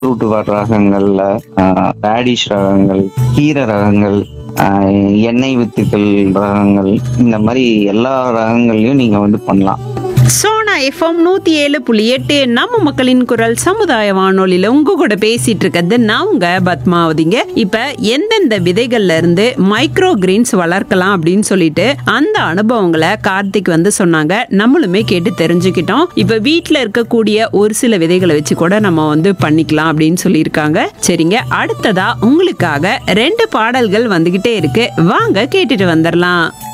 ரூட்டுவாட் ரகங்கள்ல radish ரகங்கள் கீரை ரகங்கள் ஆஹ் எண்ணெய் வித்துக்கள் ரகங்கள் இந்த மாதிரி எல்லா ரகங்கள்லயும் நீங்க வந்து பண்ணலாம் சோனா எஃப்எம் நூத்தி ஏழு புள்ளி எட்டு நம்ம மக்களின் குரல் சமுதாய வானொலியில உங்க கூட பேசிட்டு இருக்கிறது நான் உங்க பத்மாவதிங்க இப்ப எந்தெந்த விதைகள்ல இருந்து மைக்ரோ கிரீன்ஸ் வளர்க்கலாம் அப்படின்னு சொல்லிட்டு அந்த அனுபவங்களை கார்த்திக் வந்து சொன்னாங்க நம்மளுமே கேட்டு தெரிஞ்சுக்கிட்டோம் இப்ப வீட்ல இருக்கக்கூடிய ஒரு சில விதைகளை வச்சு கூட நம்ம வந்து பண்ணிக்கலாம் அப்படின்னு சொல்லியிருக்காங்க சரிங்க அடுத்ததா உங்களுக்காக ரெண்டு பாடல்கள் வந்துகிட்டே இருக்கு வாங்க கேட்டுட்டு வந்துடலாம்